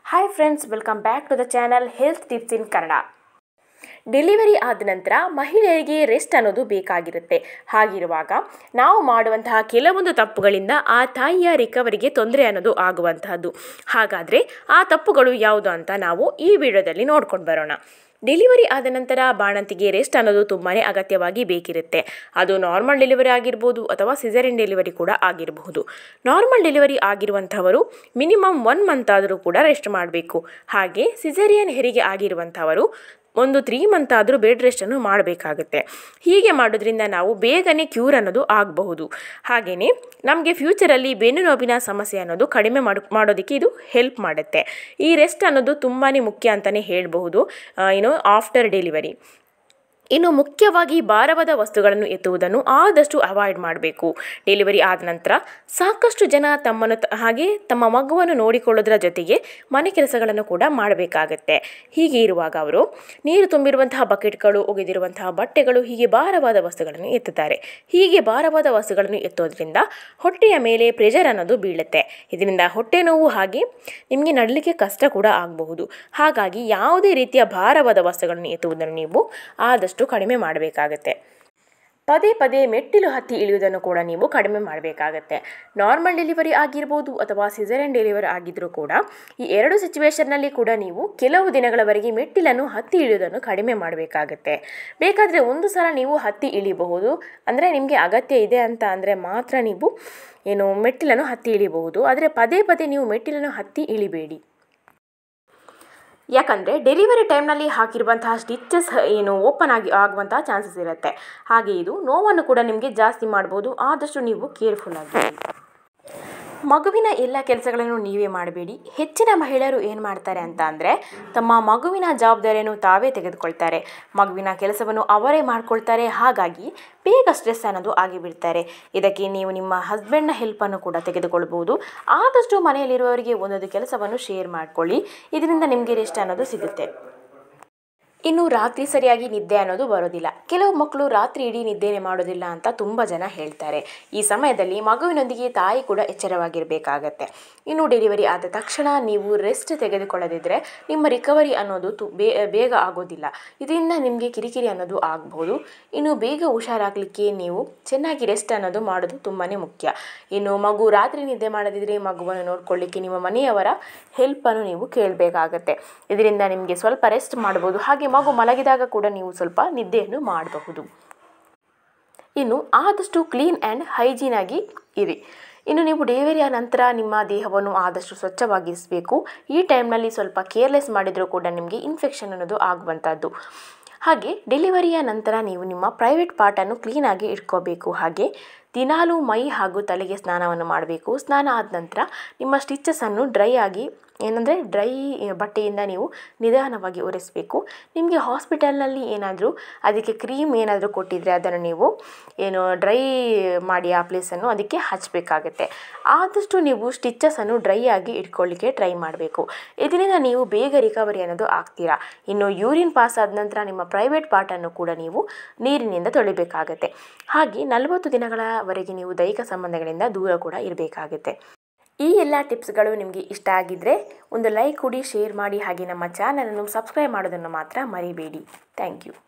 hi friends welcome back to the channel health tips in Kannada delivery ಆದ ನಂತರ ಮಹಿಳೆಯರಿಗೆ rest ಅನ್ನೋದು ಬೇಕಾಗಿರುತ್ತೆ ಹಾಗಿರುವಾಗ ನಾವು ಮಾಡುವಂತಹ ಕೆಲವೊಂದು ತಪ್ಪುಗಳಿಂದ ಆ ತಾಯಿಯ ರಿಕವರಿಗೆ ತೊಂದರೆ ಅನ್ನೋದು ಆಗುವಂತಹದ್ದು ಹಾಗಾದರೆ ಆ ತಪ್ಪುಗಳು ಯಾವುದು ಅಂತ ನಾವು ಈ ವಿಡಿಯೋದಲ್ಲಿ ನೋಡ್ಕೊಂಡು ಬರೋಣ ಡೆಲಿವರಿ ಆದ ನಂತರ ಬಾಣಂತಿಗೆ ರೆಸ್ಟ್ ಅನ್ನೋದು ತುಂಬಾ ಅಗತ್ಯವಾಗಿ ಬೇಕಿರುತ್ತೆ ಅದು ನಾರ್ಮಲ್ ಡೆಲಿವರಿ ಆಗಿರ್ಬೋದು ಅಥವಾ ಸಿಸರಿನ್ ಡೆಲಿವರಿ ಕೂಡ ಆಗಿರಬಹುದು ನಾರ್ಮಲ್ ಡೆಲಿವರಿ ಆಗಿರುವಂಥವರು ಮಿನಿಮಮ್ ಒನ್ ಮಂತ್ ಆದರೂ ಕೂಡ ರೆಸ್ಟ್ ಮಾಡಬೇಕು ಹಾಗೆ ಸಿಸೇರಿಯನ್ ಹೆರಿಗೆ ಆಗಿರುವಂಥವರು ಒಂದು ತ್ರೀ ಮಂತ್ ಆದರೂ ಬೆಡ್ ರೆಸ್ಟನ್ನು ಮಾಡಬೇಕಾಗುತ್ತೆ ಹೀಗೆ ಮಾಡೋದ್ರಿಂದ ನಾವು ಬೇಗನೆ ಕ್ಯೂರ್ ಅನ್ನೋದು ಆಗಬಹುದು ಹಾಗೆಯೇ ನಮಗೆ ಫ್ಯೂಚರಲ್ಲಿ ಬೆನ್ನು ನೋವಿನ ಸಮಸ್ಯೆ ಅನ್ನೋದು ಕಡಿಮೆ ಮಾಡು ಮಾಡೋದಕ್ಕೆ ಇದು ಹೆಲ್ಪ್ ಮಾಡುತ್ತೆ ಈ ರೆಸ್ಟ್ ಅನ್ನೋದು ತುಂಬಾ ಮುಖ್ಯ ಅಂತಲೇ ಹೇಳಬಹುದು ಏನು ಆಫ್ಟರ್ ಡೆಲಿವರಿ ಇನ್ನು ಮುಖ್ಯವಾಗಿ ಭಾರವಾದ ವಸ್ತುಗಳನ್ನು ಎತ್ತುವುದನ್ನು ಆದಷ್ಟು ಅವಾಯ್ಡ್ ಮಾಡಬೇಕು ಡೆಲಿವರಿ ಆದ ನಂತರ ಸಾಕಷ್ಟು ಜನ ತಮ್ಮನ್ನು ತ- ಹಾಗೆ ತಮ್ಮ ಮಗುವನ್ನು ನೋಡಿಕೊಳ್ಳೋದರ ಜೊತೆಗೆ ಮನೆ ಕೆಲಸಗಳನ್ನು ಕೂಡ ಮಾಡಬೇಕಾಗತ್ತೆ ಹೀಗೆ ಇರುವಾಗ ಅವರು ನೀರು ತುಂಬಿರುವಂತಹ ಬಕೆಟ್ಗಳು ಒಗೆದಿರುವಂತಹ ಬಟ್ಟೆಗಳು ಹೀಗೆ ಭಾರವಾದ ವಸ್ತುಗಳನ್ನು ಎತ್ತುತ್ತಾರೆ ಹೀಗೆ ಭಾರವಾದ ವಸ್ತುಗಳನ್ನು ಎತ್ತೋದ್ರಿಂದ ಹೊಟ್ಟೆಯ ಮೇಲೆ ಪ್ರೆಷರ್ ಅನ್ನೋದು ಬೀಳುತ್ತೆ ಇದರಿಂದ ಹೊಟ್ಟೆ ನೋವು ಹಾಗೆ ನಿಮಗೆ ನಡಲಿಕ್ಕೆ ಕಷ್ಟ ಕೂಡ ಆಗಬಹುದು ಹಾಗಾಗಿ ಯಾವುದೇ ರೀತಿಯ ಭಾರವಾದ ವಸ್ತುಗಳನ್ನು ಎತ್ತುವುದನ್ನು ನೀವು ಆದಷ್ಟು ಕಡಿಮೆ ಮಾಡಬೇಕಾಗತ್ತೆ ಪದೇ ಪದೇ ಮೆಟ್ಟಿಲು ಹತ್ತಿ ಇಳಿಯುವುದನ್ನು ಕೂಡ ನೀವು ಕಡಿಮೆ ಮಾಡಬೇಕಾಗತ್ತೆ ನಾರ್ಮಲ್ ಡೆಲಿವರಿ ಆಗಿರ್ಬೋದು ಅಥವಾ ಸಿಸರನ್ ಡೆಲಿವರಿ ಆಗಿದ್ದರೂ ಕೂಡ ಈ ಎರಡು ಸಿಚುವೇಷನ್ನಲ್ಲಿ ಕೂಡ ನೀವು ಕೆಲವು ದಿನಗಳವರೆಗೆ ಮೆಟ್ಟಿಲನ್ನು ಹತ್ತಿ ಇಳಿಯೋದನ್ನು ಕಡಿಮೆ ಮಾಡಬೇಕಾಗತ್ತೆ ಬೇಕಾದರೆ ಒಂದು ಸಲ ನೀವು ಹತ್ತಿ ಇಳಿಬಹುದು ಅಂದರೆ ನಿಮಗೆ ಅಗತ್ಯ ಇದೆ ಅಂತ ಅಂದರೆ ಮಾತ್ರ ನೀವು ಏನು ಮೆಟ್ಟಿಲನ್ನು ಹತ್ತಿ ಇಳಿಬಹುದು ಆದರೆ ಪದೇ ಪದೇ ನೀವು ಮೆಟ್ಟಿಲನ್ನು ಹತ್ತಿ ಇಳಿಬೇಡಿ ಯಾಕಂದರೆ ಡೆಲಿವರಿ ಟೈಮ್ನಲ್ಲಿ ಹಾಕಿರುವಂತಹ ಸ್ಟಿಚಸ್ ಏನು ಓಪನ್ ಆಗಿ ಆಗುವಂತಹ ಚಾನ್ಸಸ್ ಇರುತ್ತೆ ಹಾಗೆ ಇದು ನೋವನ್ನು ಕೂಡ ನಿಮಗೆ ಜಾಸ್ತಿ ಮಾಡ್ಬೋದು ಆದಷ್ಟು ನೀವು ಕೇರ್ಫುಲ್ ಆಗಿ ಮಗುವಿನ ಎಲ್ಲ ಕೆಲಸಗಳನ್ನು ನೀವೇ ಮಾಡಬೇಡಿ ಹೆಚ್ಚಿನ ಮಹಿಳೆಯರು ಏನು ಮಾಡ್ತಾರೆ ಅಂತ ಅಂದರೆ ತಮ್ಮ ಮಗುವಿನ ಜವಾಬ್ದಾರಿಯನ್ನು ತಾವೇ ತೆಗೆದುಕೊಳ್ತಾರೆ ಮಗುವಿನ ಕೆಲಸವನ್ನು ಅವರೇ ಮಾಡ್ಕೊಳ್ತಾರೆ ಹಾಗಾಗಿ ಬೇಗ ಸ್ಟ್ರೆಸ್ ಅನ್ನೋದು ಆಗಿಬಿಡ್ತಾರೆ ಇದಕ್ಕೆ ನೀವು ನಿಮ್ಮ ಹಸ್ಬೆಂಡ್ನ ಹೆಲ್ಪನ್ನು ಕೂಡ ತೆಗೆದುಕೊಳ್ಬೋದು ಆದಷ್ಟು ಮನೆಯಲ್ಲಿರುವವರಿಗೆ ಒಂದೊಂದು ಕೆಲಸವನ್ನು ಶೇರ್ ಮಾಡ್ಕೊಳ್ಳಿ ಇದರಿಂದ ನಿಮಗೆ ರೆಸ್ಟ್ ಅನ್ನೋದು ಸಿಗುತ್ತೆ ಇನ್ನು ರಾತ್ರಿ ಸರಿಯಾಗಿ ನಿದ್ದೆ ಅನ್ನೋದು ಬರೋದಿಲ್ಲ ಕೆಲವು ಮಕ್ಕಳು ರಾತ್ರಿ ಇಡೀ ನಿದ್ದೆನೆ ಮಾಡೋದಿಲ್ಲ ಅಂತ ತುಂಬ ಜನ ಹೇಳ್ತಾರೆ ಈ ಸಮಯದಲ್ಲಿ ಮಗುವಿನೊಂದಿಗೆ ತಾಯಿ ಕೂಡ ಎಚ್ಚರವಾಗಿರಬೇಕಾಗತ್ತೆ ಇನ್ನು ಡೆಲಿವರಿ ಆದ ತಕ್ಷಣ ನೀವು ರೆಸ್ಟ್ ತೆಗೆದುಕೊಳ್ಳದಿದ್ದರೆ ನಿಮ್ಮ ರಿಕವರಿ ಅನ್ನೋದು ತು ಬೇ ಬೇಗ ಆಗೋದಿಲ್ಲ ಇದರಿಂದ ನಿಮಗೆ ಕಿರಿಕಿರಿ ಅನ್ನೋದು ಆಗಬಹುದು ಇನ್ನು ಬೇಗ ಹುಷಾರಾಗಲಿಕ್ಕೆ ನೀವು ಚೆನ್ನಾಗಿ ರೆಸ್ಟ್ ಅನ್ನೋದು ಮಾಡೋದು ತುಂಬಾ ಮುಖ್ಯ ಇನ್ನು ಮಗು ರಾತ್ರಿ ನಿದ್ದೆ ಮಾಡದಿದ್ದರೆ ಮಗುವನ್ನು ನೋಡ್ಕೊಳ್ಳಿಕ್ಕೆ ನಿಮ್ಮ ಮನೆಯವರ ಹೆಲ್ಪನ್ನು ನೀವು ಕೇಳಬೇಕಾಗತ್ತೆ ಇದರಿಂದ ನಿಮಗೆ ಸ್ವಲ್ಪ ರೆಸ್ಟ್ ಮಾಡ್ಬೋದು ಹಾಗೆ ಮಗು ಮಲಗಿದಾಗ ಕೂಡ ನೀವು ಸ್ವಲ್ಪ ನಿದ್ದೆಯನ್ನು ಮಾಡಬಹುದು ಇನ್ನು ಆದಷ್ಟು ಕ್ಲೀನ್ ಆ್ಯಂಡ್ ಹೈಜೀನ್ ಆಗಿ ಇರಿ ಇನ್ನು ನೀವು ಡೆಲಿವರಿಯ ನಂತರ ನಿಮ್ಮ ದೇಹವನ್ನು ಆದಷ್ಟು ಸ್ವಚ್ಛವಾಗಿರಿಸಬೇಕು ಈ ಟೈಮ್ನಲ್ಲಿ ಸ್ವಲ್ಪ ಕೇರ್ಲೆಸ್ ಮಾಡಿದರೂ ಕೂಡ ನಿಮಗೆ ಇನ್ಫೆಕ್ಷನ್ ಅನ್ನೋದು ಆಗುವಂಥದ್ದು ಹಾಗೆ ಡೆಲಿವರಿಯ ನಂತರ ನೀವು ನಿಮ್ಮ ಪ್ರೈವೇಟ್ ಪಾರ್ಟನ್ನು ಕ್ಲೀನಾಗಿ ಇಟ್ಕೋಬೇಕು ಹಾಗೆ ದಿನಾಲೂ ಮೈ ಹಾಗೂ ತಲೆಗೆ ಸ್ನಾನವನ್ನು ಮಾಡಬೇಕು ಸ್ನಾನ ಆದ ನಂತರ ನಿಮ್ಮ ಸ್ಟಿಚಸನ್ನು ಡ್ರೈ ಆಗಿ ಏನಂದರೆ ಡ್ರೈ ಬಟ್ಟೆಯಿಂದ ನೀವು ನಿಧಾನವಾಗಿ ಒರೆಸಬೇಕು ನಿಮಗೆ ಹಾಸ್ಪಿಟಲ್ನಲ್ಲಿ ಏನಾದರೂ ಅದಕ್ಕೆ ಕ್ರೀಮ್ ಏನಾದರೂ ಕೊಟ್ಟಿದ್ದರೆ ಅದನ್ನು ನೀವು ಏನು ಡ್ರೈ ಮಾಡಿ ಆ ಪ್ಲೇಸನ್ನು ಅದಕ್ಕೆ ಹಚ್ಚಬೇಕಾಗತ್ತೆ ಆದಷ್ಟು ನೀವು ಸ್ಟಿಚಸನ್ನು ಡ್ರೈ ಆಗಿ ಇಟ್ಕೊಳ್ಳಿಕ್ಕೆ ಟ್ರೈ ಮಾಡಬೇಕು ಇದರಿಂದ ನೀವು ಬೇಗ ರಿಕವರಿ ಅನ್ನೋದು ಆಗ್ತೀರಾ ಇನ್ನು ಯೂರಿನ್ ಪಾಸ್ ಆದ ನಂತರ ನಿಮ್ಮ ಪ್ರೈವೇಟ್ ಪಾರ್ಟನ್ನು ಕೂಡ ನೀವು ನೀರಿನಿಂದ ತೊಳಿಬೇಕಾಗತ್ತೆ ಹಾಗೆ ನಲವತ್ತು ದಿನಗಳವರೆಗೆ ನೀವು ದೈಹಿಕ ಸಂಬಂಧಗಳಿಂದ ದೂರ ಕೂಡ ಇರಬೇಕಾಗುತ್ತೆ ಈ ಎಲ್ಲ ಟಿಪ್ಸ್ಗಳು ನಿಮಗೆ ಇಷ್ಟ ಆಗಿದ್ದರೆ ಒಂದು ಲೈಕ್ ಕೊಡಿ ಶೇರ್ ಮಾಡಿ ಹಾಗೆ ನಮ್ಮ ಚಾನಲನ್ನು ಸಬ್ಸ್ಕ್ರೈಬ್ ಮಾಡೋದನ್ನು ಮಾತ್ರ ಮರಿಬೇಡಿ ಥ್ಯಾಂಕ್ ಯು